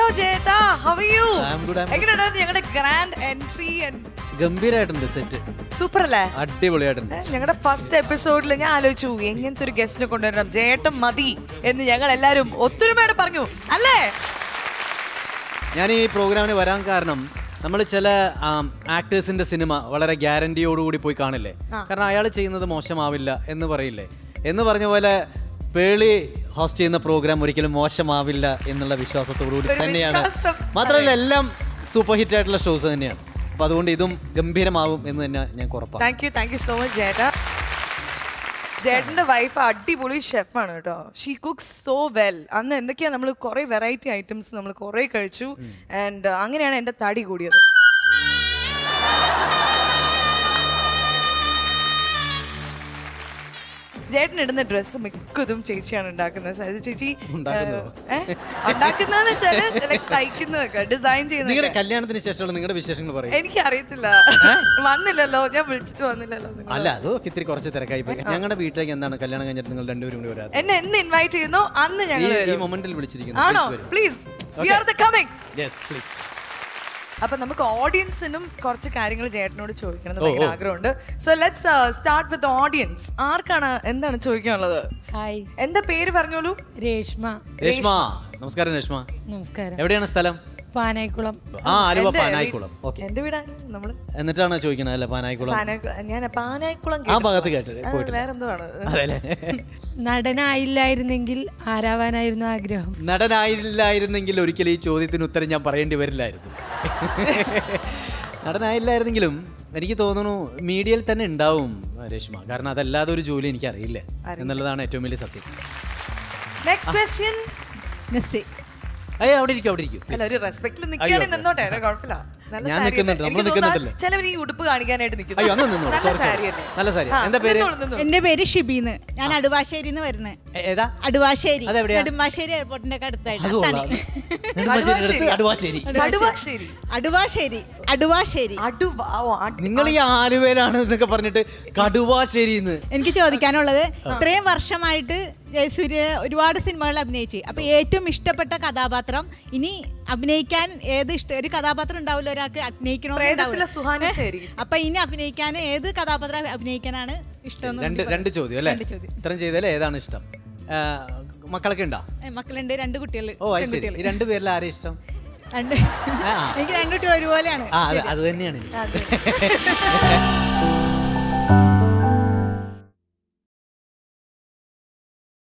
ചേട്ടാ how you I'm good, I'm good. എങ്ങനെയുണ്ടായിരുന്നു ഞങ്ങളുടെ ഗ്രാൻഡ് എൻട്രി ഗംഭീരായിട്ടുണ്ട് സെറ്റ് സൂപ്പർ അല്ലേ അടിപൊളിയായിട്ടുണ്ട് ഞങ്ങളുടെ ഫസ്റ്റ് എപ്പിസോഡിൽ ഞാൻ ആലോചിച്ചു എങ്ങനത്തെ ഒരു ഗസ്റ്റിനെ കൊണ്ടുവരണം ജേട്ടൻ മതി എന്ന് ഞങ്ങൾ എല്ലാവരും ഒത്തൊരുമയോടെ പറഞ്ഞു അല്ലേ ഞാൻ ഈ പ്രോഗ്രാമിന് വരാൻ കാരണം നമ്മൾ ചില ആക്ടേഴ്സിന്റെ സിനിമ വളരെ ഗ്യാരണ്ടിയോടുകൂടി പോയി കാണില്ലേ കാരണം അയാൾ ചെയ്യുന്നത് മോശമാവില്ല എന്ന് പറയില്ലേ എന്ന് പറഞ്ഞ പോലെ പേളി ഹോസ്റ്റ് ചെയ്യുന്ന പ്രോഗ്രാം ഒരിക്കലും മോശമാവില്ല എന്നുള്ള വിശ്വാസത്തോടുകൂടി ഒരു തന്നെയാണ് വിശ്വാസം. മാത്രമല്ല എല്ലാം സൂപ്പർ ഹിറ്റ് ആയിട്ടുള്ള ഷോസ് തന്നെയാണ് അപ്പൊ അതുകൊണ്ട് ഇതും ഗംഭീരമാവും എന്ന് തന്നെ ഞാൻ ഉറപ്പാണ് thank you thank you so much ചേട്ടാ ചേട്ടന്റെ വൈഫ് അടിപൊളി ഷെഫാണ് കേട്ടോ ഷീ കുക്സ് സോ വെൽ അന്ന് എന്തൊക്കെയാ നമ്മൾ കുറെ വെറൈറ്റി ഐറ്റംസ് നമ്മൾ കുറെ കഴിച്ചു ആൻഡ് അങ്ങനെയാണ് എന്റെ തടി കൂടിയത് ചേട്ടൻ ഇടുന്ന ഡ്രസ്സ് മിക്കതും ചേച്ചിയാണ് ഉണ്ടാക്കുന്നത് സരിത ചേച്ചി ഉണ്ടാക്കുന്നതോ? ഏഹ് ഉണ്ടാക്കുന്നതെന്ന് വെച്ചാല് like തയ്ക്കുന്നതൊക്കെ ഡിസൈൻ ചെയ്യുന്നത് നിങ്ങളുടെ കല്യാണത്തിന് ശേഷമുള്ള നിങ്ങളുടെ വിശേഷങ്ങൾ പറയും എനിക്ക് അറിയത്തില്ല വന്നില്ലല്ലോ ഞാൻ വിളിച്ചിട്ട് വന്നില്ലല്ലോ നിങ്ങൾ അല്ല അതൊക്കെ ഇത്തിരി കുറച്ച് തിരക്കായി പോയി ഞങ്ങളുടെ വീട്ടിലേക്ക് എന്താണ് കല്യാണം കഴിഞ്ഞിട്ട് നിങ്ങൾ രണ്ടുപേരും കൂടി വരാതെ എന്നെ എന്ന് ഇൻവൈറ്റ് ചെയ്യുന്നു അന്ന് ഞങ്ങൾ ഈ- ഈ മൊമെന്റിൽ വിളിച്ചിരിക്കുന്നു ആണോ Please വരൂ. Please we are the coming yes please അപ്പൊ നമുക്ക് ഓഡിയൻസിനും കുറച്ച് കാര്യങ്ങൾ ചേട്ടനോട് ചോദിക്കണം എന്ന് ഓ, ഭയങ്കര ഓ. ആഗ്രഹമുണ്ട് so let's start with audience ആർക്കാണ് എന്താണ് ചോദിക്കാനുള്ളത് ഹായ് എന്താ പേര് പറഞ്ഞോളൂ രേഷ്മ രേഷ്മ നമസ്കാരം രേഷ്മ നമസ്കാരം എവിടെയാണ് സ്ഥലം പാനായിക്കുളം ആ ആലുവ എന്റെ പാനായിക്കുളം ഓക്കെ എന്റെ വീടാണ് നമ്മള് എന്നിട്ടാണ് ചോദിക്കുന്നത് അല്ലേ പാനായിക്കുളം പാനായിക്കുളം ഞാൻ പാനായിക്കുളം ആ കേട്ടിട്ടുണ്ട്. ഭാഗത്ത് കേട്ടിട്ട് ആ, പോയിട്ടില്ല വേറെന്തോ ആണ് അതെല്ലേ നടനായില്ലായിരുന്നെങ്കിൽ ആരാവാനായിരുന്നു ആഗ്രഹം നടനായില്ലായിരുന്നെങ്കിൽ ഒരിക്കലും ഈ ചോദ്യത്തിന് ഉത്തരം ഞാൻ പറയേണ്ടി വരില്ലായിരുന്നു നടനായില്ലായിരുന്നെങ്കിലും എനിക്ക് തോന്നുന്നു മീഡിയയിൽ തന്നെ ഉണ്ടാവും രേഷ്മ കാരണം അതല്ലാതെ ഒരു ജോലി എനിക്ക് അറിയില്ല എന്നുള്ളതാണ് ഏറ്റവും വലിയ സത്യം നെക്സ്റ്റ് ക്വസ്റ്റ്യൻ നെസ്സി അയ്യ അവിടെ ഇരിക്കും അവിടെ ഇരിക്കും അല്ല ഒരു റെസ്പെക്റ്റിൽ നിൽക്കുകയാണെങ്കിൽ നിന്നോട്ടെ അല്ല കുഴപ്പമില്ല നല്ല ഞാൻ സാരി നിൽക്കുന്നുണ്ട്, അല്ലേ? നമ്മൾ എനിക്ക് തോന്നുന്നു നിൽക്കുന്നുണ്ടല്ലോ. ചിലവർ ഈ ഉടുപ്പ് കാണിക്കാനായിട്ട് നിൽക്കുന്നു അയ്യോ അന്ന് നിന്നോളൂ നല്ല സോറി സാരി സോറി അല്ലേ നല്ല സാരി ആ, എന്താ പേര് നിന്നോളൂ, നിന്നോളൂ. എന്റെ പേര് ഷിബിന്ന് ഞാൻ അടുവാശ്ശേരിന്ന് വരുന്നത് എ- ഏതാ അടുവാശ്ശേരി അതെവിടെയാ? നെടുമ്പാശ്ശേരി എയർപോർട്ടിന്റെ ഒക്കെ അടുത്തായിട്ട് അത് കൊള്ളാം നെടുമ്പാശ്ശേരി അടുത്ത് അടുവാശ്ശേരി കടുവാശ്ശേരി അടുവാശ്ശേരി അടുവാശ്ശേരി അടുവ ഓ, അട്- നിങ്ങൾ ഈ ആലുവയിലാണ് എന്നൊക്കെ പറഞ്ഞിട്ട് കടുവാശ്ശേരി എന്ന് എനിക്ക് ചോദിക്കാനുള്ളത് ഇത്രയും വർഷമായിട്ട് ജയസൂര്യ ഒരുപാട് സിനിമകൾ അഭിനയിച്ച് അപ്പൊ ഏറ്റവും ഇഷ്ടപ്പെട്ട കഥാപാത്രം ഇനി അഭിനയിക്കാൻ ഏത് ഇഷ്ട ഒരു കഥാപാത്രം ഉണ്ടാവില്ല ഒരാൾക്ക് പ്രേതത്തിലെ സുഹാനി സേരി അപ്പൊ ഇനി അഭിനയിക്കാൻ ഏത് കഥാപാത്രം അഭിനയിക്കാനാണ് ഇഷ്ടം എന്ന് രണ്ട് കൂടി രണ്ട് ചോദ്യം അല്ലേ രണ്ട് ചോദ്യം. ഇത്രയും ചെയ്താലേ ഏതാണ് ഇഷ്ടം ആ, മക്കളൊക്കെ ഉണ്ടോ ഏ, മക്കളുണ്ട് രണ്ട് കുട്ടികൾ ഓ അത് ശരി ഈ രണ്ട് പേരിൽ ആരെയും ഇഷ്ടം രണ്ട് ആ. എനിക്ക് രണ്ട് കുട്ടികൾ ഒരുപോലെയാണ് ആ അത് അത് തന്നെയാണ് എനിക്ക്.